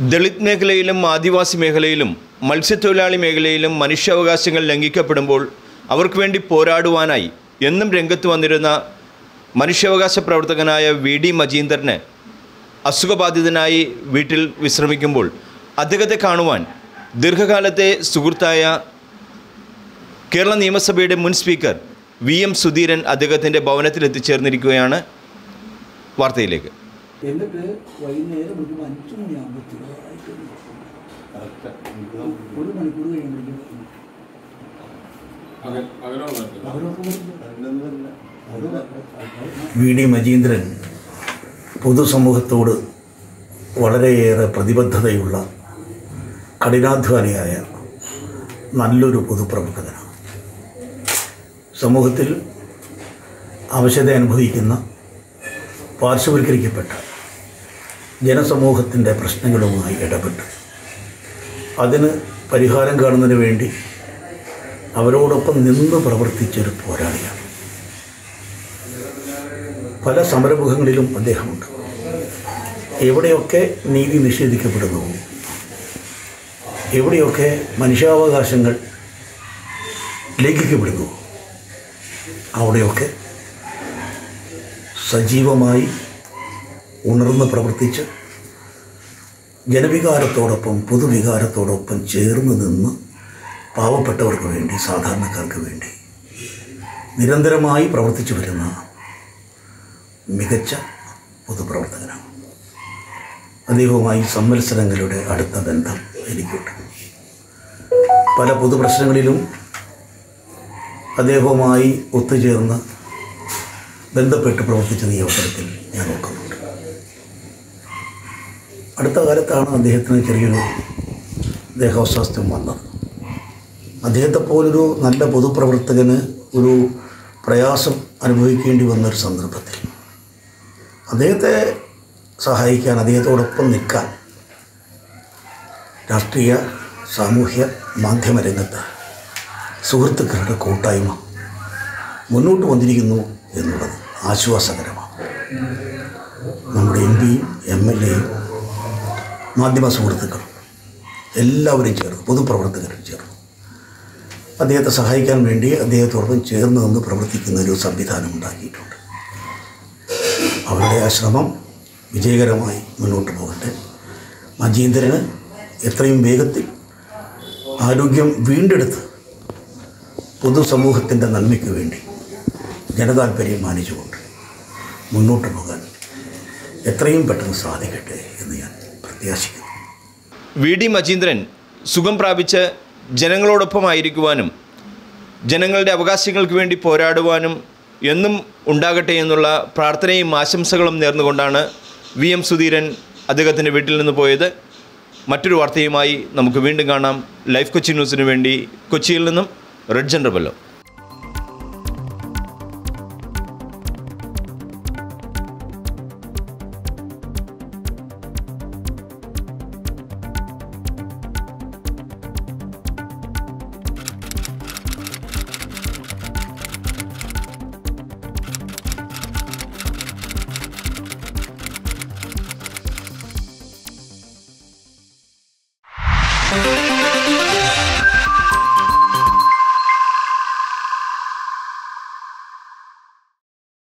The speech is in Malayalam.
ദളിത് മേഖലയിലും ആദിവാസി മേഖലയിലും മത്സ്യത്തൊഴിലാളി മേഖലയിലും മനുഷ്യാവകാശങ്ങൾ ലംഘിക്കപ്പെടുമ്പോൾ അവർക്ക് വേണ്ടി പോരാടുവാനായി എന്നും രംഗത്ത് വന്നിരുന്ന മനുഷ്യാവകാശ പ്രവർത്തകനായ വി ഡി മജീന്ദറിന് അസുഖബാധിതനായി വീട്ടിൽ വിശ്രമിക്കുമ്പോൾ അദ്ദേഹത്തെ കാണുവാൻ ദീർഘകാലത്തെ സുഹൃത്തായ കേരള നിയമസഭയുടെ മുൻ സ്പീക്കർ വി എം സുധീരൻ അദ്ദേഹത്തിൻ്റെ ഭവനത്തിൽ എത്തിച്ചേർന്നിരിക്കുകയാണ് വാർത്തയിലേക്ക് എന്നിട്ട് വൈകുന്നേരം വിളിക്കുമ്പോൾ അഞ്ച് മണിയാകുമ്പോൾ ചെറുതായിട്ട് ഒരു മണിക്കൂർ കഴിയുമ്പോഴേക്കും അവരൊക്കെ വരില്ല. അത് വി ഡി മജീന്ദ്രൻ പൊതുസമൂഹത്തോട് വളരെയേറെ പ്രതിബദ്ധതയുള്ള കഠിനാധ്വാനിയായ നല്ലൊരു പൊതുപ്രവർത്തകനാണ് സമൂഹത്തിൽ അവശത അനുഭവിക്കുന്ന പാർശ്വവൽക്കരിക്കപ്പെട്ട ജനസമൂഹത്തിൻ്റെ പ്രശ്നങ്ങളുമായി ഇടപെട്ട് അതിന് പരിഹാരം കാണുന്നതിന് വേണ്ടി അവരോടൊപ്പം നിന്ന് പ്രവർത്തിച്ചൊരു പോരാളിയാണ് പല സമരമുഖങ്ങളിലും അദ്ദേഹമുണ്ട് എവിടെയൊക്കെ നീതി നിഷേധിക്കപ്പെടുന്നു എവിടെയൊക്കെ മനുഷ്യാവകാശങ്ങൾ ലംഘിക്കപ്പെടുന്നു അവിടെയൊക്കെ സജീവമായി ഉണർന്ന് പ്രവർത്തിച്ച് ജനവികാരത്തോടൊപ്പം പൊതുവികാരത്തോടൊപ്പം ചേർന്ന് നിന്ന് പാവപ്പെട്ടവർക്ക് വേണ്ടി സാധാരണക്കാർക്ക് വേണ്ടി നിരന്തരമായി പ്രവർത്തിച്ചു വരുന്ന മികച്ച പൊതുപ്രവർത്തകനാണ് അദ്ദേഹവുമായി സംവത്സരങ്ങളുടെ അടുത്ത ബന്ധം എനിക്കുണ്ട് പല പൊതുപ്രശ്നങ്ങളിലും അദ്ദേഹവുമായി ഒത്തുചേർന്ന് ബന്ധപ്പെട്ട് പ്രവർത്തിച്ചത് ഈ അവസരത്തിൽ ഞാൻ ഓർക്കുന്നുണ്ട് അടുത്ത കാലത്താണ് അദ്ദേഹത്തിന് ചെറിയൊരു ദേഹാസ്വാസ്ഥ്യം വന്നത് അദ്ദേഹത്തെ പോലൊരു നല്ല പൊതുപ്രവർത്തകന് ഒരു പ്രയാസം അനുഭവിക്കേണ്ടി വന്നൊരു സന്ദർഭത്തിൽ അദ്ദേഹത്തെ സഹായിക്കാൻ അദ്ദേഹത്തോടൊപ്പം നിൽക്കാൻ രാഷ്ട്രീയ സാമൂഹ്യ മാധ്യമ രംഗത്ത് സുഹൃത്തുക്കളുടെ കൂട്ടായ്മ മുന്നോട്ട് വന്നിരിക്കുന്നു എന്നുള്ളത് ആശ്വാസകരമാണ് നമ്മുടെ എം പിയും എം എൽ എയും മാധ്യമ സുഹൃത്തുക്കളും എല്ലാവരും ചേർന്ന് പൊതുപ്രവർത്തകരും ചേർന്ന് അദ്ദേഹത്തെ സഹായിക്കാൻ വേണ്ടി അദ്ദേഹത്തോടൊപ്പം ചേർന്ന് നിന്ന് പ്രവർത്തിക്കുന്ന ഒരു സംവിധാനം ഉണ്ടാക്കിയിട്ടുണ്ട് അവരുടെ ആ ശ്രമം വിജയകരമായി മുന്നോട്ട് പോകട്ടെ മജീന്ദ്രന് എത്രയും വേഗത്തിൽ ആരോഗ്യം വീണ്ടെടുത്ത് പൊതുസമൂഹത്തിൻ്റെ നന്മയ്ക്ക് വേണ്ടി ജനതാൽപര്യം മാനിച്ചുകൊണ്ട് മുന്നോട്ട് പോകാൻ എത്രയും പെട്ടെന്ന് സാധിക്കട്ടെ എന്ന് ഞാൻ പ്രത്യാശിക്കുന്നു വി ഡി മജീന്ദ്രൻ സുഖം പ്രാപിച്ച് ജനങ്ങളോടൊപ്പമായിരിക്കുവാനും ജനങ്ങളുടെ അവകാശങ്ങൾക്ക് വേണ്ടി പോരാടുവാനും എന്നും ഉണ്ടാകട്ടെ എന്നുള്ള പ്രാർത്ഥനയും ആശംസകളും നേർന്നുകൊണ്ടാണ് വി എം സുധീരൻ അദ്ദേഹത്തിൻ്റെ വീട്ടിൽ നിന്ന് പോയത് മറ്റൊരു വാർത്തയുമായി നമുക്ക് വീണ്ടും കാണാം ലൈഫ് കൊച്ചി ന്യൂസിന് വേണ്ടി കൊച്ചിയിൽ നിന്നും റെഡ് ജനറബല്ലോ